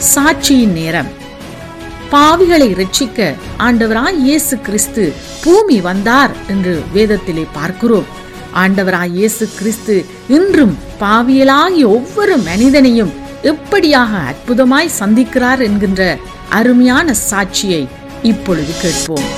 சாட்சியின் நேரம் பாவிகளை ரட்சிக்க ஆண்டவராய் இயேசு கிறிஸ்து பூமி வந்தார் என்று வேதத்திலே பார்க்கிறோம் ஆண்டவராய் இயேசு கிறிஸ்து இன்றும் பாவியலாகிய ஒவ்வொரு மனிதனையும் எப்படியாக அற்புதமாய் சந்திக்கிறார் என்கின்ற அருமையான சாட்சியை இப்பொழுது கேட்போம்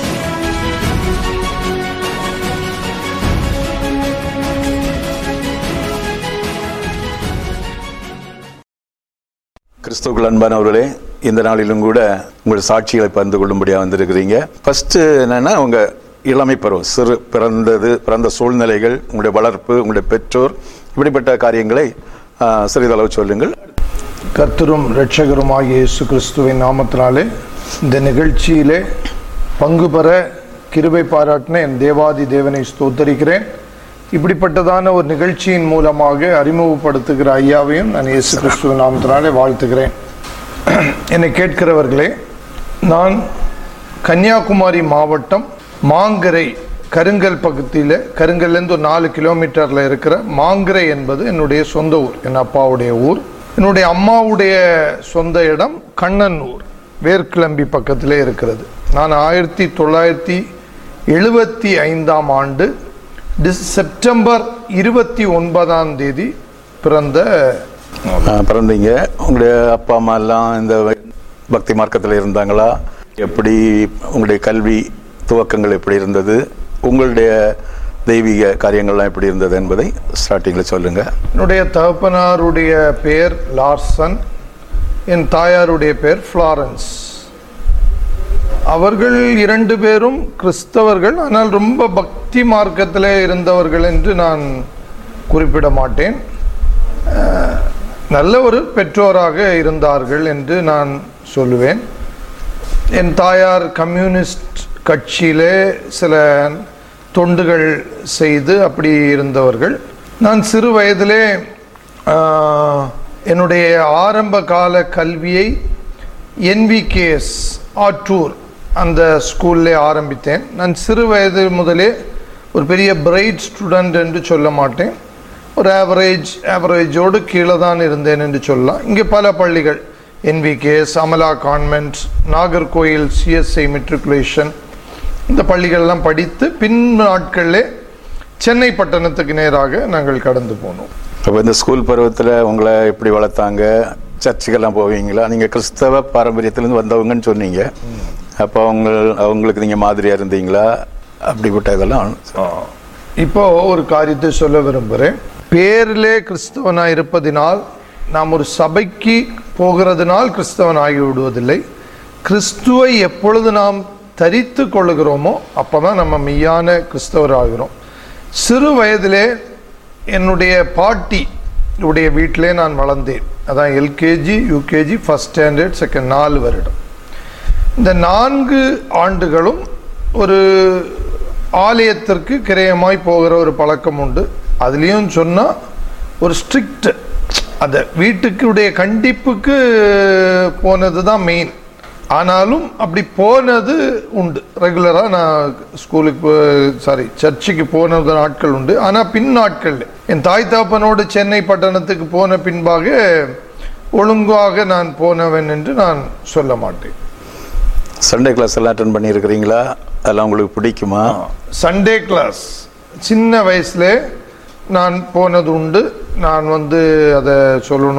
கிறிஸ்துவுக்குள் அன்பானவர்களே இந்த நாளிலும் கூட உங்கள் சாட்சிகளை பகிர்ந்து கொள்ளும்படியாக வந்திருக்கிறீங்க ஃபர்ஸ்ட் என்னன்னா உங்க இளமை பருவம் சிறு பிறந்தது பிறந்த சூழ்நிலைகள் உங்களுடைய வளர்ப்பு உங்களுடைய பெற்றோர் இப்படிப்பட்ட காரியங்களை ஆ, சிறிதளவு சொல்லுங்கள் கர்த்தரும் இரட்சகருமாகிய இயேசு கிறிஸ்துவின் நாமத்தினாலே இந்த நிகழ்ச்சியிலே பங்கு பெற கிருபை பாராட்டின என் தேவாதி தேவனை ஸ்தோத்தரிக்கிறேன் இப்படிப்பட்டதான ஒரு நிகழ்ச்சியின் மூலமாக அறிமுகப்படுத்துகிற ஐயாவையும் நான் இயேசு கிறிஸ்துவின் நாமத்தினாலே வாழ்த்துகிறேன் என்னை கேட்கிறவர்களே நான் கன்னியாகுமரி மாவட்டம் மாங்கரை கருங்கல் பகுதியில் கருங்கல்லேருந்து ஒரு நாலு கிலோமீட்டரில் இருக்கிற மாங்கரை என்பது என்னுடைய சொந்த ஊர் என் அப்பாவுடைய ஊர் என்னுடைய அம்மாவுடைய சொந்த இடம் கண்ணனூர் வேர்க்கிளம்பி பக்கத்திலே இருக்கிறது நான் ஆயிரத்தி தொள்ளாயிரத்தி எழுபத்தி ஐந்தாம் ஆண்டு டிஸ் செப்டம்பர் இருபத்தி ஒன்பதாம் தேதி பிறந்த ஆ, பிறந்தீங்க உங்களுடைய அப்பா அம்மா எல்லாம் இந்த பக்தி மார்க்கத்தில் இருந்தாங்களா எப்படி உங்களுடைய கல்வி துவக்கங்கள் எப்படி இருந்தது உங்களுடைய தெய்வீக காரியங்கள்லாம் எப்படி இருந்தது என்பதை ஸ்டார்டிங்கில் சொல்லுங்க என்னுடைய தகப்பனாருடைய பெயர் லார்சன் என் தாயாருடைய பெயர் ஃப்ளாரன்ஸ் அவர்கள் இரண்டு பேரும் கிறிஸ்தவர்கள் ஆனால் ரொம்ப பக்தி மார்க்கத்தில் இருந்தவர்கள் என்று நான் குறிப்பிட மாட்டேன் அஹ், நல்ல ஒரு பெற்றோராக இருந்தார்கள் என்று நான் சொல்லுவேன் என் தாயார் கம்யூனிஸ்ட் கட்சியிலே சில தொண்டுகள் செய்து அப்படி இருந்தவர்கள் நான் சிறு வயதிலே ஆஹ், என்னுடைய ஆரம்ப கால கல்வியை என்விகேஎஸ் ஆற்றூர் அந்த ஸ்கூல்லே ஆரம்பித்தேன் நான் சிறு வயது முதலே ஒரு பெரிய பிரைட் ஸ்டூடெண்ட் என்று சொல்ல மாட்டேன் ஒரு ஆவரேஜ் ஆவரேஜோடு கீழே தான் இருந்தேன் என்று சொல்லலாம் இங்கே பல பள்ளிகள் NVKS Amala convent Nagercoil CSI matriculation இந்த பள்ளிகள்லாம் படித்து பின் நாட்களிலே சென்னை பட்டணத்துக்கு நேராக நாங்கள் கடந்து போனோம் அப்போ இந்த ஸ்கூல் பருவத்தில் உங்களை எப்படி வளர்த்தாங்க சர்ச்சுக்கெல்லாம் போவீங்களா நீங்கள் கிறிஸ்தவ பாரம்பரியத்திலேருந்து வந்தவங்கன்னு சொன்னீங்க அப்போ அவங்க அவங்களுக்கு நீங்கள் மாதிரியாக இருந்தீங்களா அப்படிப்பட்ட இதெல்லாம் இப்போ ஒரு காரியத்தை சொல்ல விரும்புகிறேன் பேரிலே கிறிஸ்தவனாய் இருப்பதினால் நாம் ஒரு சபைக்கு போகிறதுனால் கிறிஸ்தவன் ஆகி விடுவதில்லை கிறிஸ்துவை எப்பொழுது நாம் தரித்து கொள்ளுகிறோமோ அப்பதான் நம்ம மெய்யான கிறிஸ்தவர் ஆகிறோம் சிறு வயதிலே என்னுடைய பாட்டி உடைய வீட்டிலே நான் வளர்ந்தேன் அதான் LKG UKG first standard second நாலு வருடம் இந்த நான்கு ஆண்டுகளும் ஒரு ஆலயத்திற்கு கிரயமாய் போகிற ஒரு பழக்கம் உண்டு அதுலேயும் சொன்னால் ஒரு ஸ்ட்ரிக்ட் அந்த வீட்டுக்குடைய கண்டிப்புக்கு போனது தான் மெயின் ஆனாலும் அப்படி போனது உண்டு ரெகுலராக நான் ஸ்கூலுக்கு சாரி சர்ச்சுக்கு போனது நாட்கள் உண்டு ஆனால் பின் நாட்கள் என் தாய் தாப்பனோடு சென்னை பட்டணத்துக்கு போன பின்பாக ஒழுங்காக நான் போனவன் என்று நான் சொல்ல மாட்டேன் சண்டே கிளாஸ் எல்லாம் அட்டன் பண்ணியிருக்கிறீங்களா அதெல்லாம் உங்களுக்கு பிடிக்குமா சண்டே கிளாஸ் சின்ன வயசுல நான் போனது உண்டு நான் வந்து அதை சொல்லணும்